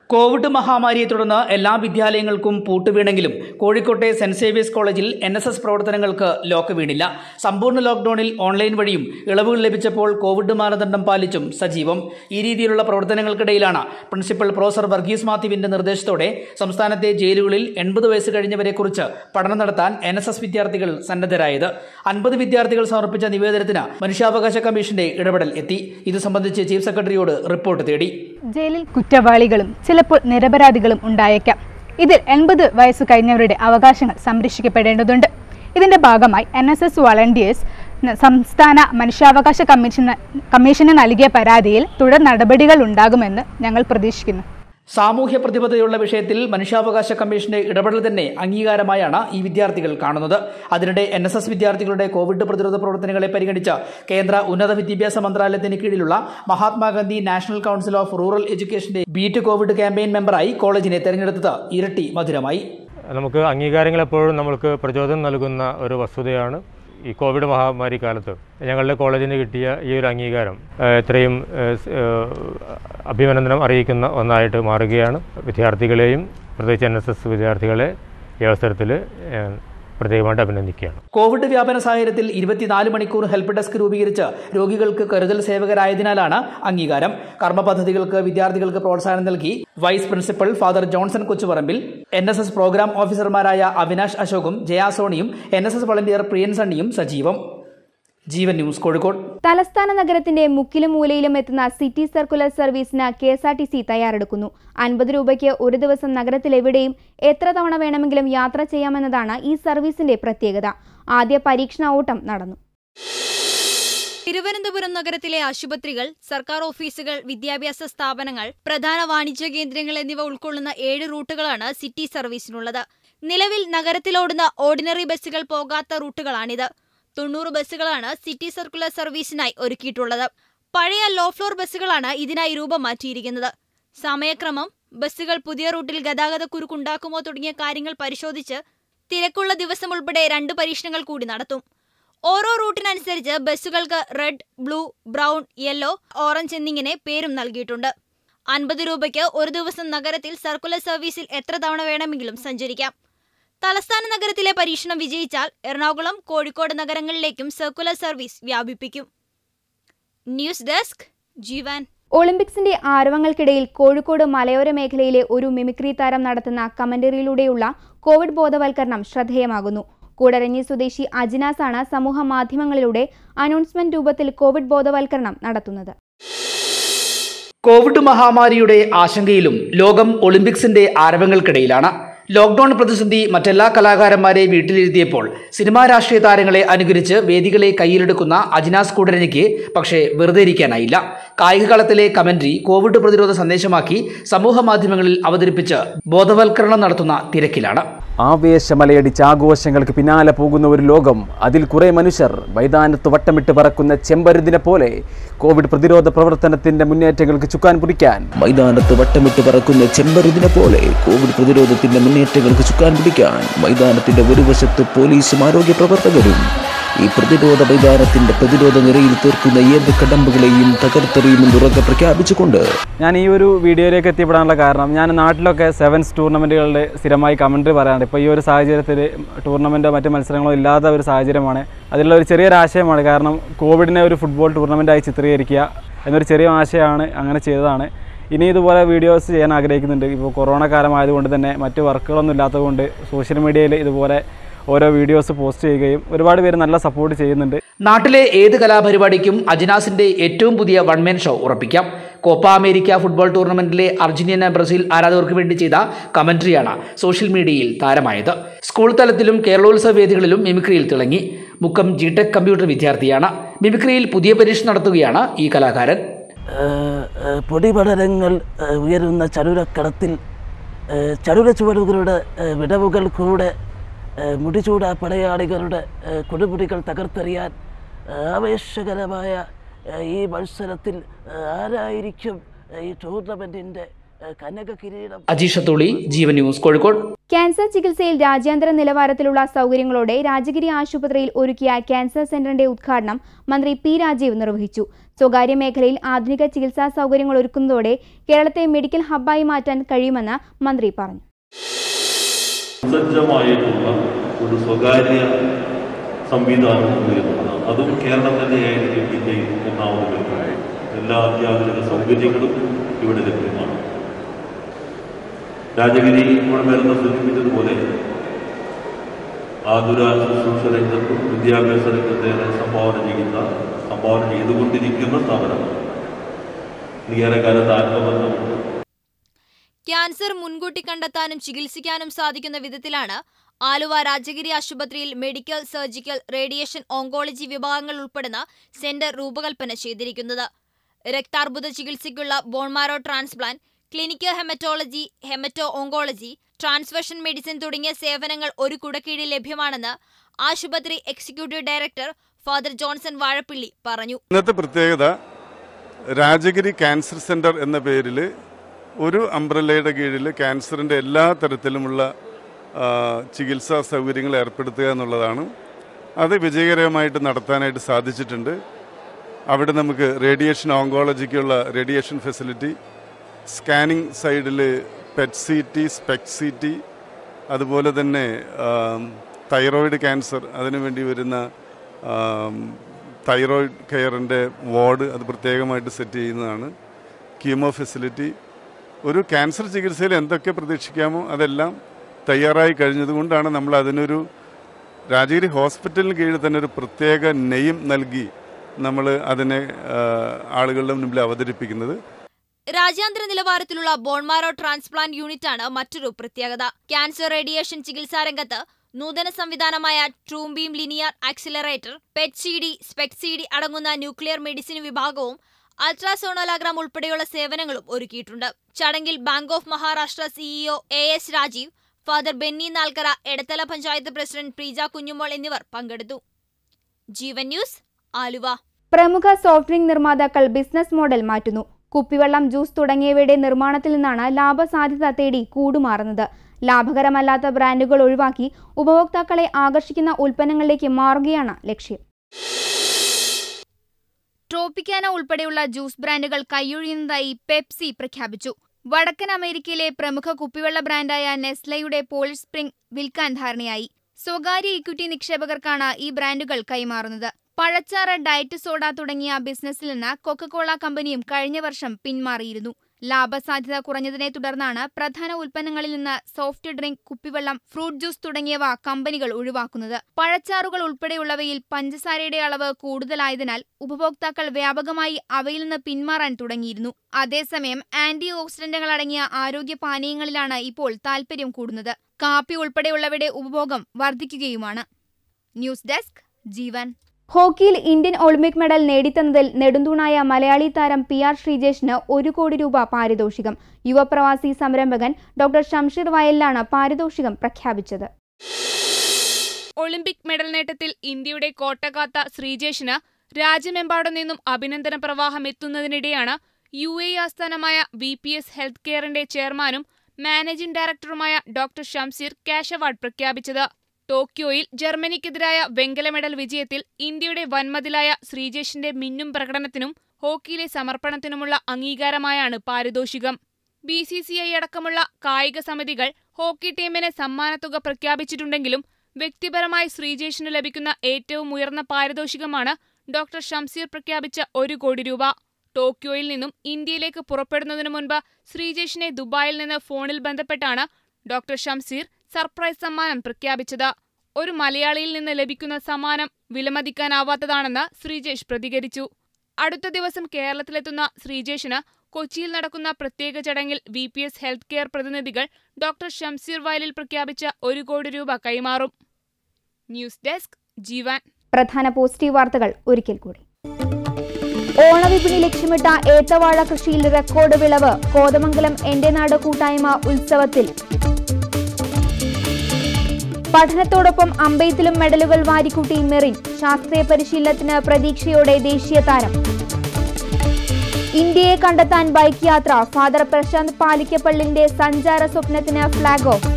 കോവിഡ് മഹാമാരിയെ തുടർന്ന് എല്ലാ വിദ്യാലയങ്ങൾക്കും പൂട്ടുവീണെങ്കിലും കോഴിക്കോട്ടെ സെന്റ് സേവിയേഴ്സ് കോളേജിൽ എൻ എസ് എസ് പ്രവർത്തനങ്ങൾക്ക് ലോക്ക് വീണില്ല സമ്പൂർണ്ണ ലോക്ഡൌണിൽ ഓൺലൈൻ വഴിയും ഇളവുകൾ ലഭിച്ചപ്പോൾ കോവിഡ് മാനദണ്ഡം പാലിച്ചും സജീവം ഈ രീതിയിലുള്ള പ്രവർത്തനങ്ങൾക്കിടയിലാണ് പ്രിൻസിപ്പൽ പ്രൊഫസർ വർഗീസ് മാത്യുവിന്റെ നിർദ്ദേശത്തോടെ സംസ്ഥാനത്തെ ജയിലുകളിൽ എൺപത് വയസ്സ് കഴിഞ്ഞവരെ കുറിച്ച് പഠനം നടത്താൻ എൻ എസ് എസ് വിദ്യാർത്ഥികൾ സന്നദ്ധരായത് അൻപത് വിദ്യാർത്ഥികൾ സമർപ്പിച്ച നിവേദനത്തിന് മനുഷ്യാവകാശ കമ്മീഷന്റെ ഇടപെടൽ എത്തി ഇത് സംബന്ധിച്ച് ചീഫ് സെക്രട്ടറിയോട് റിപ്പോർട്ട് തേടി ജയിലിൽ കുറ്റവാളികളും ചിലപ്പോൾ നിരപരാധികളും ഉണ്ടായേക്കാം ഇതിൽ എൺപത് വയസ്സ് കഴിഞ്ഞവരുടെ അവകാശങ്ങൾ സംരക്ഷിക്കപ്പെടേണ്ടതുണ്ട് ഇതിന്റെ ഭാഗമായി എൻ എസ് എസ് വളണ്ടിയേഴ്സ് സംസ്ഥാന മനുഷ്യാവകാശ കമ്മീഷന് കമ്മീഷന് നൽകിയ പരാതിയിൽ തുടർ നടപടികൾ ഉണ്ടാകുമെന്ന് ഞങ്ങൾ പ്രതീക്ഷിക്കുന്നു സാമൂഹ്യ പ്രതിബദ്ധതയുള്ള വിഷയത്തിൽ മനുഷ്യാവകാശ കമ്മീഷന്റെ ഇടപെടൽ തന്നെ അംഗീകാരമായാണ് ഈ വിദ്യാർത്ഥികൾ കാണുന്നത് അതിനിടെ എൻ എസ് എസ് വിദ്യാർത്ഥികളുടെ കോവിഡ് പ്രതിരോധ പ്രവർത്തനങ്ങളെ പരിഗണിച്ച കേന്ദ്ര ഉന്നത വിദ്യാഭ്യാസ മന്ത്രാലയത്തിന് കീഴിലുള്ള Mahatma Gandhi national council of rural എഡ്യൂക്കേഷന്റെ ബീറ്റ് കോവിഡ് ക്യാമ്പയിൻ മെമ്പറായി കോളേജിനെ തെരഞ്ഞെടുത്തത് ഇരട്ടി മധുരമായി നമുക്ക് അംഗീകാരങ്ങൾ എപ്പോഴും നമ്മൾക്ക് പ്രചോദനം നൽകുന്ന ഒരു വസ്തുതയാണ് ഈ കോവിഡ് മഹാമാരി കാലത്ത് ഞങ്ങളുടെ കോളേജിന് കിട്ടിയ ഈ ഒരു അംഗീകാരം ഏഹ്, ഇത്രയും ഏഹ്, സ്- ഏഹ്, അഭിനന്ദനം അറിയിക്കുന്ന ഒന്നായിട്ട് മാറുകയാണ് വിദ്യാർത്ഥികളെയും പ്രത്യേകിച്ച് എൻ എസ് എസ് വിദ്യാർത്ഥികളെ ഈ അവസരത്തിൽ ഞാൻ പ്രത്യേകമായിട്ട് അഭിനന്ദിക്കുകയാണ് കോവിഡ് വ്യാപന സാഹചര്യത്തിൽ ഇരുപത്തിനാല് മണിക്കൂർ ഹെൽപ്പ് ഡെസ്ക് രൂപീകരിച്ച് രോഗികൾക്ക് കരുതൽ സേവകരായതിനാലാണ് അംഗീകാരം കർമ്മ പദ്ധതികൾക്ക് വിദ്യാർത്ഥികൾക്ക് പ്രോത്സാഹനം നൽകി vice principal father Johnson Kochuparambil N S S program ഓഫീസർമാരായ അവിനാഷ് അശോകും ജയാ സോണിയും N S S volunteer Priyan സണ്ണിയും സജീവം ജീവൻ ന്യൂസ് കോഴിക്കോട് തലസ്ഥാന നഗരത്തിന്റെ മുക്കിലും മൂലയിലും എത്തുന്ന സിറ്റി സർക്കുലർ സർവീസിന് K S R T C തയ്യാറെടുക്കുന്നു അൻപത് രൂപയ്ക്ക് ഒരു ദിവസം നഗരത്തിലെവിടെയും എത്ര തവണ വേണമെങ്കിലും യാത്ര ചെയ്യാമെന്നതാണ് ഈ സർവീസിന്റെ പ്രത്യേകത ആദ്യ പരീക്ഷണ ഓട്ടം നടന്നു തിരുവനന്തപുരം നഗരത്തിലെ ആശുപത്രികൾ സർക്കാർ ഓഫീസുകൾ വിദ്യാഭ്യാസ സ്ഥാപനങ്ങൾ പ്രധാന വാണിജ്യ കേന്ദ്രങ്ങൾ എന്നിവ ഉൾക്കൊള്ളുന്ന ഏഴ് റൂട്ടുകളാണ് സിറ്റി സർവീസിനുള്ളത് നിലവിൽ നഗരത്തിലോടുന്ന ഓർഡിനറി ബസ്സുകൾ പോകാത്ത റൂട്ടുകളാണിത് തൊണ്ണൂറ് ബസ്സുകളാണ് സിറ്റി സർക്കുലർ സർവീസിനായി ഒരുക്കിയിട്ടുള്ളത് പഴയ ലോ ഫ്ലോർ ബസ്സുകളാണ് ഇതിനായി രൂപം മാറ്റിയിരിക്കുന്നത് സമയക്രമം ബസ്സുകൾ പുതിയ റൂട്ടിൽ ഗതാഗത കുരുക്കുണ്ടാക്കുമോ തുടങ്ങിയ കാര്യങ്ങൾ പരിശോധിച്ച് തിരക്കുള്ള ദിവസം ഉൾപ്പെടെ രണ്ട് പരീക്ഷണങ്ങൾ കൂടി നടത്തും ഓരോ റൂട്ടിനനുസരിച്ച് ബസ്സുകൾക്ക് red blue brown yellow orange എന്നിങ്ങനെ പേരും നൽകിയിട്ടുണ്ട് അൻപത് രൂപയ്ക്ക് ഒരു ദിവസം നഗരത്തിൽ സർക്കുലർ സർവീസിൽ എത്ര തവണ വേണമെങ്കിലും സഞ്ചരിക്കാം തലസ്ഥാന നഗരത്തിലെ പരീക്ഷണം വിജയിച്ചാൽ എറണാകുളം കോഴിക്കോട് നഗരങ്ങളിലേക്കും സർക്കുലർ സർവീസ് വ്യാപിപ്പിക്കും ന്യൂസ് ഡെസ്ക് ജീവാൻ ഒളിമ്പിക്സിന്റെ ആരവങ്ങൾക്കിടയിൽ കോഴിക്കോട് മലയോര മേഖലയിലെ ഒരു മിമിക്രി താരം നടത്തുന്ന കമന്ററിയിലൂടെയുള്ള കോവിഡ് ബോധവൽക്കരണം ശ്രദ്ധേയമാകുന്നു കൂടരഞ്ഞി സ്വദേശി അജിനാസാണ് സമൂഹ മാധ്യമങ്ങളിലൂടെ അനൗൺസ്മെന്റ് രൂപത്തിൽ കോവിഡ് ബോധവൽക്കരണം നടത്തുന്നത് കോവിഡ് മഹാമാരിയുടെ ആശങ്കയിലും ലോകം ഒളിമ്പിക്സിന്റെ ആരവങ്ങൾക്കിടയിലാണ് ലോക്ഡൌൺ പ്രതിസന്ധി മറ്റെല്ലാ കലാകാരന്മാരെ വീട്ടിലിരുത്തിയപ്പോൾ സിനിമാ രാഷ്ട്രീയ താരങ്ങളെ അനുകരിച്ച് വേദികളെ കയ്യിലെടുക്കുന്ന അജിനാസ് കൂടരനിക്ക് പക്ഷേ വെറുതെ ഇരിക്കാനായില്ല കായിക കളത്തിലെ കമന്ററി കോവിഡ് പ്രതിരോധ സന്ദേശമാക്കി സമൂഹ മാധ്യമങ്ങളിൽ അവതരിപ്പിച്ച് ബോധവൽക്കരണം നടത്തുന്ന തിരക്കിലാണ് ആവേശമലയടിച്ച് ആഘോഷങ്ങൾക്ക് പിന്നാലെ പോകുന്ന ഒരു ലോകം അതിൽ കുറെ മനുഷ്യർ മൈതാനത്ത് വട്ടമിട്ട് പറക്കുന്ന ചെമ്പരുതിനെ പോലെ കോവിഡ് പ്രതിരോധ പ്രവർത്തനത്തിന്റെ മുന്നേറ്റങ്ങൾക്ക് ചുക്കാൻ പിടിക്കാൻ മൈതാനത്ത് വട്ടമിട്ട് പറക്കുന്ന ചെമ്പരുതിനെ പോലെ കോവിഡ് പ്രതിരോധത്തിന്റെ മുന്നേറ്റങ്ങൾക്ക് ചുക്കാൻ പിടിക്കാൻ മൈതാനത്തിന്റെ ഒരു വശത്ത് പോലീസും ആരോഗ്യ പ്രവർത്തകരും ഈ പ്രതിരോധ മൈതാനത്തിന്റെ പ്രതിരോധ നിരയിൽ തീർക്കുന്ന ഏത് കടമ്പുകളെയും തകർത്തെറിയുമെന്ന് ഉറക്കെ പ്രഖ്യാപിച്ചുകൊണ്ട് ഞാൻ ഈ ഒരു വീഡിയോയിലേക്ക് എത്തിപ്പെടാനുള്ള കാരണം ഞാൻ നാട്ടിലൊക്കെ സെവൻസ് ടൂർണമെൻറ്റുകളുടെ സ്ഥിരമായി കമൻട്രി പറയാറുണ്ട് ഇപ്പോൾ ഈ ഒരു സാഹചര്യത്തിൽ ടൂർണമെൻറ്റോ മറ്റ് മത്സരങ്ങളോ ഇല്ലാത്ത ഒരു സാഹചര്യമാണ് അതിലുള്ള ഒരു ചെറിയൊരു ആശയമാണ് കാരണം കോവിഡിനെ ഒരു ഫുട്ബോൾ ടൂർണമെൻറ്റായി ചിത്രീകരിക്കുക എന്നൊരു ചെറിയ ആശയമാണ് അങ്ങനെ ചെയ്തതാണ് ഇനി ഇതുപോലെ വീഡിയോസ് ചെയ്യാൻ ആഗ്രഹിക്കുന്നുണ്ട് ഇപ്പോൾ കൊറോണ കാലമായതുകൊണ്ട് തന്നെ മറ്റ് വർക്കുകളൊന്നും ഇല്ലാത്തതുകൊണ്ട് സോഷ്യൽ മീഡിയയിൽ ഇതുപോലെ ഓരോ വീഡിയോസ് പോസ്റ്റ് ചെയ്യുകയും ഒരുപാട് പേര് നല്ല സപ്പോർട്ട് ചെയ്യുന്നുണ്ട് നാട്ടിലെ ഏത് കലാപരിപാടിക്കും അജിനാസിന്റെ ഏറ്റവും പുതിയ വൺമാൻ ഷോ ഉറപ്പിക്കാം Copa America football tournament Argentina Brazil ആരാധകർക്ക് വേണ്ടി ചെയ്ത കമന്ററിയാണ് സോഷ്യൽ മീഡിയയിൽ താരമായത് സ്കൂൾ തലത്തിലും കേരളോത്സവ വേദികളിലും മിമിക്രിയിൽ തിളങ്ങി മുക്കം ജി ടെക് കമ്പ്യൂട്ടർ വിദ്യാർത്ഥിയാണ് മിമിക്രിയിൽ പുതിയ പരീക്ഷ നടത്തുകയാണ് ഈ കലാകാരൻ പൊടിപടലങ്ങൾ ഏഹ്, ഉയരുന്ന ചടുരക്കടത്തിൽ ഏഹ്, ചടുര ചുവടുകളുടെ ഏഹ്, വിടവുകൾ കൂടെ ഏഹ്, മുടിചൂട പടയാളികളുടെ ഏഹ്, കൊടുമുടികൾ തകർത്തെറിയാൻ ഏഹ്, ആവേശകരമായ ഏഹ്, ഈ മത്സരത്തിൽ ഏഹ്, ആരായിരിക്കും ഏഹ്, ഈ ടൂർണമെൻറ്റിൻ്റെ കനക കിരീടം അജീഷ തുളി ജീവൻ ന്യൂസ് കോഴിക്കോട് ക്യാൻസർ ചികിത്സയിൽ രാജ്യാന്തര നിലവാരത്തിലുള്ള സൗകര്യങ്ങളോടെ രാജഗിരി ആശുപത്രിയിൽ ഒരുക്കിയ ക്യാൻസർ സെന്ററിന്റെ ഉദ്ഘാടനം മന്ത്രി പി രാജീവ് നിർവഹിച്ചു സ്വകാര്യ മേഖലയിൽ ആധുനിക ചികിത്സാ സൗകര്യങ്ങൾ ഒരുക്കുന്നതോടെ കേരളത്തെ മെഡിക്കൽ ഹബ്ബായി മാറ്റാൻ കഴിയുമെന്ന് മന്ത്രി പറഞ്ഞു സുസജ്ജമായിട്ടുള്ള ഒരു സ്വകാര്യ സംവിധാനം ഉയർന്നതാണ് അതും കേരളം തന്നെയായിരിക്കും ഇന്ത്യയിൽ ഒന്നാമത് വരുന്നത് എല്ലാ അത്യാധുനിക സൗകര്യങ്ങളും ഇവിടെ ലഭ്യമാണ് രാജഗിരി ഇവിടെ നേരത്തെ സൂചിപ്പിച്ചതുപോലെ ആതുര ശുശ്രൂഷ രംഗത്തും വിദ്യാഭ്യാസ രംഗത്തേറെ സംഭാവന ചെയ്യുന്ന സംഭാവന ചെയ്തുകൊണ്ടിരിക്കുന്ന സ്ഥാപനമാണ് ഏറെ കാലത്ത് ആത്മബന്ധമുണ്ട് ക്യാൻസർ മുൻകൂട്ടി കണ്ടെത്താനും ചികിത്സിക്കാനും സാധിക്കുന്ന വിധത്തിലാണ് ആലുവ രാജഗിരി ആശുപത്രിയിൽ മെഡിക്കൽ സർജിക്കൽ റേഡിയേഷൻ ഓങ്കോളജി വിഭാഗങ്ങൾ ഉൾപ്പെടുന്ന സെന്റർ രൂപകൽപ്പന ചെയ്തിരിക്കുന്നത് രക്താർബുദ ചികിത്സയ്ക്കുള്ള bone marrow transplant clinical haematology haemato oncology transfusion medicine തുടങ്ങിയ സേവനങ്ങൾ ഒരു കുടക്കീഴിൽ ലഭ്യമാണെന്ന് ആശുപത്രി executive director father Johnson Vazhappilly പറഞ്ഞു ഇന്നത്തെ പ്രത്യേകത രാജഗിരി ക്യാൻസർ സെൻറ്റർ എന്ന പേരിൽ ഒരു അംബ്രല്ലയുടെ കീഴിൽ ക്യാൻസറിൻ്റെ എല്ലാ തരത്തിലുമുള്ള ആ, ചികിത്സാ സൗകര്യങ്ങൾ ഏർപ്പെടുത്തുക എന്നുള്ളതാണ് അത് വിജയകരമായിട്ട് നടത്താനായിട്ട് സാധിച്ചിട്ടുണ്ട് അവിടെ നമുക്ക് റേഡിയേഷൻ ഓങ്കോളജിക്കുള്ള റേഡിയേഷൻ ഫെസിലിറ്റി സ്കാനിങ് സൈഡിൽ PET C T SPECT C T അതുപോലെ തന്നെ ആം, തൈറോയിഡ് ക്യാൻസർ അതിനുവേണ്ടി വരുന്ന ആം, തൈറോയിഡ് കെയറിൻ്റെ വാർഡ് അത് പ്രത്യേകമായിട്ട് സെറ്റ് ചെയ്യുന്നതാണ് കീമോ ഫെസിലിറ്റി ഒരു ക്യാൻസർ ചികിത്സയിൽ എന്തൊക്കെ പ്രതീക്ഷിക്കാമോ അതെല്ലാം തയ്യാറായി കഴിഞ്ഞതുകൊണ്ടാണ് നമ്മൾ അതിനൊരു രാജഗിരി ഹോസ്പിറ്റലിന് കീഴിൽ തന്നെ ഒരു പ്രത്യേക നെയിം നൽകി നമ്മൾ അതിനെ ആ, ആളുകളുടെ മുമ്പിൽ അവതരിപ്പിക്കുന്നത് രാജ്യാന്തര നിലവാരത്തിലുള്ള ബോൺമാരോ ട്രാൻസ്പ്ലാന്റ് യൂണിറ്റാണ് മറ്റൊരു പ്രത്യേകത ക്യാൻസർ റേഡിയേഷൻ ചികിത്സാ രംഗത്ത് നൂതന സംവിധാനമായ TrueBeam linear accelerator PET C T SPECT C T അടങ്ങുന്ന ന്യൂക്ലിയർ മെഡിസിൻ വിഭാഗവും അൾട്രാസോണോലാഗ്രാം ഉൾപ്പെടെയുള്ള സേവനങ്ങളും ഒരുക്കിയിട്ടുണ്ട് ചടങ്ങിൽ bank of Maharashtra CEO A S Rajeev father Benny Nalkara Edathala panchayat president Preeja Kunjumol എന്നിവർ പങ്കെടുത്തു ജീവൻ ന്യൂസ് ആലുവ പ്രമുഖ സോഫ്റ്റ് ഡ്രിങ്ക് നിർമ്മാതാക്കൾ ബിസിനസ് മോഡൽ മാറ്റുന്നു കുപ്പിവെള്ളം ജ്യൂസ് തുടങ്ങിയവയുടെ നിർമ്മാണത്തിൽ നിന്നാണ് ലാഭസാധ്യത തേടി കൂടുമാറുന്നത് ലാഭകരമല്ലാത്ത ബ്രാൻഡുകൾ ഒഴിവാക്കി ഉപഭോക്താക്കളെ ആകർഷിക്കുന്ന ഉൽപ്പന്നങ്ങളിലേക്ക് മാറുകയാണ് ലക്ഷ്യം ട്രോപ്പിക്കാന ഉൾപ്പെടെയുള്ള ജ്യൂസ് ബ്രാൻഡുകൾ കൈയൊഴിയുന്നതായി പെപ്സി പ്രഖ്യാപിച്ചു വടക്കൻ അമേരിക്കയിലെ പ്രമുഖ കുപ്പിവെള്ള ബ്രാൻഡായ നെസ്ലയുടെ പോളിഷ് സ്പ്രിംഗ് വിൽക്കാൻ ധാരണയായി സ്വകാര്യ ഇക്വിറ്റി നിക്ഷേപകർക്കാണ് ഈ ബ്രാൻഡുകൾ കൈമാറുന്നത് പഴച്ചാറ് ഡയറ്റ് സോഡ തുടങ്ങിയ ബിസിനസ്സിൽ നിന്ന് കൊക്കക്കോള കമ്പനിയും കഴിഞ്ഞ വർഷം പിന്മാറിയിരുന്നു ലാഭസാധ്യത കുറഞ്ഞതിനെ തുടർന്നാണ് പ്രധാന ഉൽപ്പന്നങ്ങളിൽ നിന്ന് സോഫ്റ്റ് ഡ്രിങ്ക് കുപ്പിവെള്ളം ഫ്രൂട്ട് ജ്യൂസ് തുടങ്ങിയവ കമ്പനികൾ ഒഴിവാക്കുന്നത് പഴച്ചാറുകൾ ഉൾപ്പെടെയുള്ളവയിൽ പഞ്ചസാരയുടെ അളവ് കൂടുതലായതിനാൽ ഉപഭോക്താക്കൾ വ്യാപകമായി അവയിൽ നിന്ന് പിന്മാറാൻ തുടങ്ങിയിരുന്നു അതേസമയം ആന്റി ഓക്സിഡന്റുകൾ അടങ്ങിയ ആരോഗ്യ പാനീയങ്ങളിലാണ് ഇപ്പോൾ താൽപര്യം കൂടുന്നത് കാപ്പി ഉൾപ്പെടെയുള്ളവയുടെ ഉപഭോഗം വർദ്ധിക്കുകയുമാണ് ന്യൂസ് ഡെസ്ക് ജീവൻ ഹോക്കിയിൽ ഇന്ത്യൻ ഒളിമ്പിക് മെഡൽ നേടിത്തന്നതിൽ നെടുന്തൂണായ മലയാളി താരം പി ആർ ശ്രീജേഷിന് ഒരു കോടി രൂപ പാരിതോഷികം യുവപ്രവാസി സംരംഭകൻ ഡോക്ടർ ഷംഷീർ വയലിലാണ് പാരിതോഷികം പ്രഖ്യാപിച്ചത് ഒളിമ്പിക് മെഡൽ നേട്ടത്തിൽ ഇന്ത്യയുടെ കോട്ടകാത്ത ശ്രീജേഷിന് രാജ്യമെമ്പാടും നിന്നും അഭിനന്ദന പ്രവാഹം എത്തുന്നതിനിടെയാണ് യു എ ആസ്ഥാനമായ വി പി എസ് ഹെൽത്ത് കെയറിന്റെ ചെയർമാനും മാനേജിംഗ് ഡയറക്ടറുമായ ഡോക്ടർ ഷംസീർ ക്യാഷ് അവാർഡ് പ്രഖ്യാപിച്ചത് ടോക്കിയോയിൽ ജർമ്മനിക്കെതിരായ വെങ്കല മെഡൽ വിജയത്തിൽ ഇന്ത്യയുടെ വൻമതിലായ ശ്രീജേഷിന്റെ മിന്നും പ്രകടനത്തിനും ഹോക്കിയിലെ സമർപ്പണത്തിനുമുള്ള അംഗീകാരമായാണ് പാരിതോഷികം ബി സി സി ഐ അടക്കമുള്ള കായിക സമിതികൾ ഹോക്കി ടീമിന് സമ്മാനത്തുക പ്രഖ്യാപിച്ചിട്ടുണ്ടെങ്കിലും വ്യക്തിപരമായി ശ്രീജേഷിന് ലഭിക്കുന്ന ഏറ്റവും ഉയർന്ന പാരിതോഷികമാണ് ഡോക്ടർ ഷംസീർ പ്രഖ്യാപിച്ച ഒരു കോടി രൂപ ടോക്കിയോയിൽ നിന്നും ഇന്ത്യയിലേക്ക് പുറപ്പെടുന്നതിനു മുൻപ് ശ്രീജേഷിനെ ദുബായിൽ നിന്ന് ഫോണിൽ ബന്ധപ്പെട്ടാണ് ഡോക്ടർ ഷംസീർ സർപ്രൈസ് സമ്മാനം പ്രഖ്യാപിച്ചത് ഒരു മലയാളിയിൽ നിന്ന് ലഭിക്കുന്ന സമ്മാനം വിലമതിക്കാനാവാത്തതാണെന്ന് ശ്രീജേഷ് പ്രതികരിച്ചു അടുത്ത ദിവസം കേരളത്തിലെത്തുന്ന ശ്രീജേഷിന് കൊച്ചിയിൽ നടക്കുന്ന പ്രത്യേക ചടങ്ങിൽ V P S health care പ്രതിനിധികൾ ഡോക്ടർ ഷംസീർ വയലിൽ പ്രഖ്യാപിച്ച ഒരു കോടി രൂപ കൈമാറും ന്യൂസ് ഡെസ്ക് ജീവൻ പ്രധാന പോസിറ്റീവ് വാർത്തകൾ ഒരിക്കൽ കൂടി ഓണവിപണി ലക്ഷ്യമിട്ട ഏത്തവാഴ കൃഷിയിൽ റെക്കോർഡ് വിളവ് കോതമംഗലം എന്റെ നാട് കൂട്ടായ്മ ഉത്സവത്തിൽ പഠനത്തോടൊപ്പം അമ്പെയ്ത്തിലും മെഡലുകൾ വാരിക്കൂട്ടി മെറിൻ ശാസ്ത്രീയ പരിശീലനത്തിന് പ്രതീക്ഷയോടെ ദേശീയ താരം ഇന്ത്യയെ കണ്ടെത്താൻ ബൈക്ക് യാത്ര ഫാദർ പ്രശാന്ത് പാലിക്കപ്പള്ളിന്റെ സഞ്ചാര സ്വപ്നത്തിന് ഫ്ലാഗ് ഓഫ്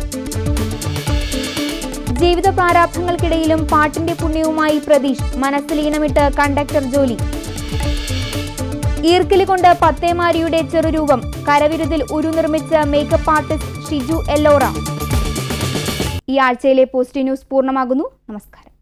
ജീവിത പ്രാരാബ്ധങ്ങൾക്കിടയിലും പാട്ടിന്റെ പുണ്യവുമായി പ്രതീഷ് മനസ്സിലീനമിട്ട് കണ്ടക്ടർ ജോലി ഈർക്കിലി കൊണ്ട് പത്തേമാരിയുടെ ചെറുരൂപം കരവിരുതിൽ ഉരു നിർമ്മിച്ച മേക്കപ്പ് ആർട്ടിസ്റ്റ് ഷിജു എല്ലോറ ഈ ആഴ്ചയിലെ പോസ്റ്റ് ന്യൂസ് പൂർണ്ണമാകുന്നു നമസ്കാരം